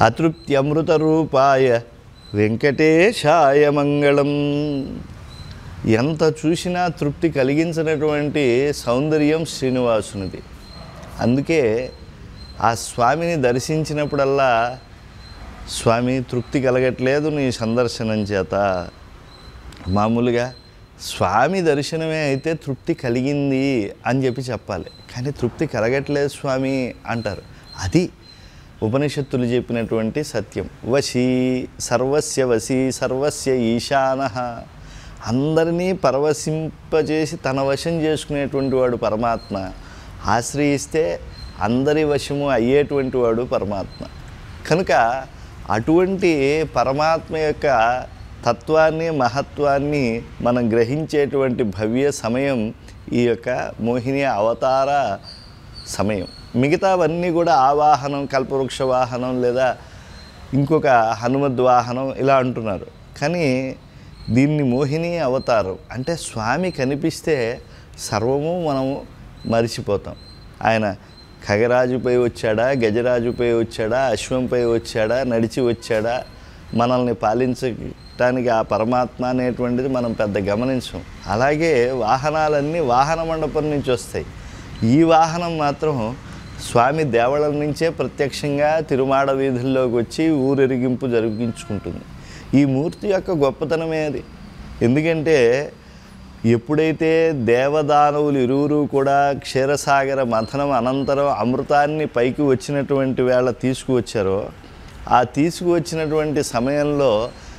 అతృప్త్యమృత రూపాయ వెంకటేశాయ మంగళం ఎంత చూసినా తృప్తి కలిగించినటువంటి సౌందర్యం శ్రీనివాసునిది అందుకే ఆ స్వామిని దర్శించినప్పుడల్లా స్వామి తృప్తి కలగట్లేదు నీ సందర్శనం చేత మామూలుగా స్వామి దర్శనమే అయితే తృప్తి కలిగింది అని చెప్పి చెప్పాలి కానీ తృప్తి కలగట్లేదు స్వామి అంటారు అది ఉపనిషత్తులు చెప్పినటువంటి సత్యం వశీ సర్వస్య వశీ సర్వస్య ఈశాన అందరినీ పరవశింపజేసి తన వశం చేసుకునేటువంటి వాడు పరమాత్మ ఆశ్రయిస్తే అందరి వశము అయ్యేటువంటి వాడు పరమాత్మ కనుక అటువంటి పరమాత్మ యొక్క తత్వాన్ని మహత్వాన్ని మనం గ్రహించేటువంటి భవ్య సమయం ఈ యొక్క మోహిని అవతార సమయం మిగతావన్నీ కూడా ఆవాహనం కల్పవృక్ష వాహనం లేదా ఇంకొక హనుమద్ వాహనం ఇలా అంటున్నారు కానీ దీన్ని మోహిని అవతారం అంటే స్వామి కనిపిస్తే సర్వము మనము మరిచిపోతాం ఆయన ఖగరాజుపై వచ్చాడా గజరాజుపై వచ్చాడా అశ్వంపై వచ్చాడా నడిచి వచ్చాడా మనల్ని పాలించటానికి ఆ పరమాత్మ అనేటువంటిది మనం పెద్ద గమనించం అలాగే వాహనాలన్నీ వాహన మండపం నుంచి వస్తాయి ఈ వాహనం మాత్రం స్వామి దేవళం నుంచే ప్రత్యక్షంగా తిరుమాడ వీధుల్లోకి వచ్చి ఊరెరిగింపు జరిగించుకుంటుంది ఈ మూర్తి యొక్క గొప్పతనమే అది ఎందుకంటే ఎప్పుడైతే దేవదానవులు ఇరువురు కూడా క్షీరసాగర మథనం అనంతరం అమృతాన్ని పైకి వచ్చినటువంటి వేళ తీసుకువచ్చారో ఆ తీసుకువచ్చినటువంటి సమయంలో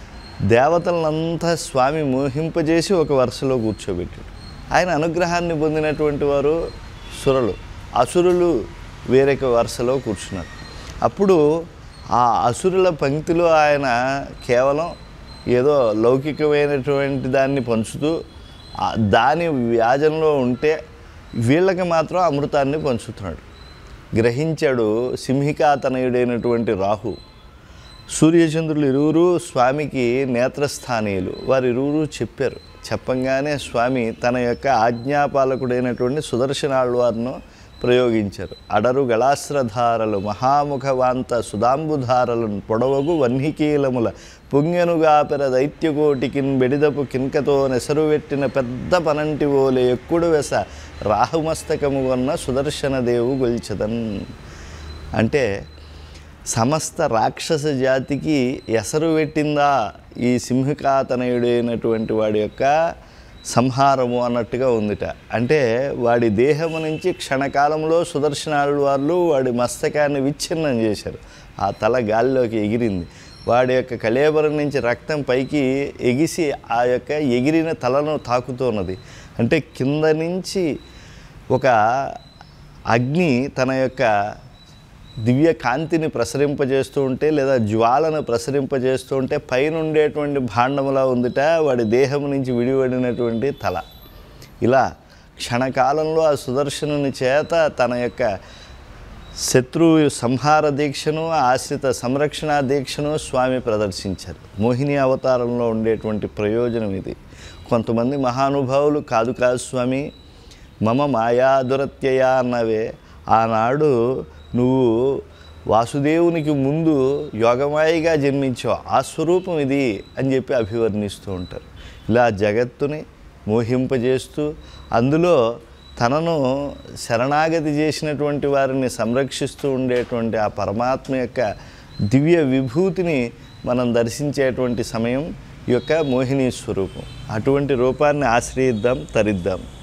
దేవతలంతా స్వామి మోహింపజేసి ఒక వరుసలో కూర్చోబెట్టాడు ఆయన అనుగ్రహాన్ని పొందినటువంటి వారు సురలు అసురులు వేరొక వరుసలో కూర్చున్నారు అప్పుడు ఆ అసురుల పంక్తిలో ఆయన కేవలం ఏదో లౌకికమైనటువంటి దాన్ని పంచుతూ ఆ దాని వ్యాజంలో ఉంటే వీళ్ళకి మాత్రం అమృతాన్ని పంచుతున్నాడు గ్రహించాడు సింహికాతనయుడైనటువంటి రాహు సూర్యచంద్రులు ఇరువురు స్వామికి నేత్రస్థానీయులు వారు ఇరువురు చెప్పారు చెప్పంగానే స్వామి తన యొక్క ఆజ్ఞాపాలకుడైనటువంటి సుదర్శనాళ్వారిను ప్రయోగించారు అడరు గళాస్త్రధారలు మహాముఖవాంత సుధాంబుధారలను పొడవగు వన్హికీలముల పొంగెనుగా పెర దైత్యకోటికిన్ బెడిదపు కిన్కతో నెసరువెట్టిన పెద్ద పనంటి ఓలే ఎక్కుడు వెస రాహుమస్తకము కొన్న సుదర్శనదేవు గొల్చదన్ అంటే సమస్త రాక్షస జాతికి ఎసరు పెట్టిందా ఈ సింహికాతనయుడైనటువంటి వాడి యొక్క సంహారము అన్నట్టుగా ఉందిట అంటే వాడి దేహము నుంచి క్షణకాలంలో సుదర్శనాలు వాళ్ళు వాడి మస్తకాన్ని విచ్ఛిన్నం చేశారు ఆ తల గాలిలోకి ఎగిరింది వాడి యొక్క కళేబరం నుంచి రక్తం పైకి ఎగిసి ఆ యొక్క ఎగిరిన తలను తాకుతున్నది అంటే కింద నుంచి ఒక అగ్ని తన యొక్క దివ్య కాంతిని ప్రసరింపజేస్తూ ఉంటే లేదా జ్వాలను ప్రసరింపజేస్తూ ఉంటే పైన ఉండేటువంటి భాండములా ఉందిట వాడి దేహం నుంచి విడిపడినటువంటి తల ఇలా క్షణకాలంలో ఆ సుదర్శనుని చేత తన యొక్క శత్రువు సంహార దీక్షను ఆశ్రిత సంరక్షణ దీక్షను స్వామి ప్రదర్శించారు మోహిని అవతారంలో ఉండేటువంటి ప్రయోజనం ఇది కొంతమంది మహానుభావులు కాదు కాదు స్వామి మమ మాయా దురత్యయ అన్నవే ఆనాడు నువ్వు వాసుదేవునికి ముందు యోగమాయిగా జన్మించావు ఆ స్వరూపం ఇది అని చెప్పి అభివర్ణిస్తూ ఉంటారు ఇలా జగత్తుని మోహింపజేస్తూ అందులో తనను శరణాగతి చేసినటువంటి వారిని సంరక్షిస్తూ ఉండేటువంటి ఆ పరమాత్మ యొక్క దివ్య విభూతిని మనం దర్శించేటువంటి సమయం ఈ యొక్క మోహిని స్వరూపం అటువంటి రూపాన్ని ఆశ్రయిద్దాం తరిద్దాం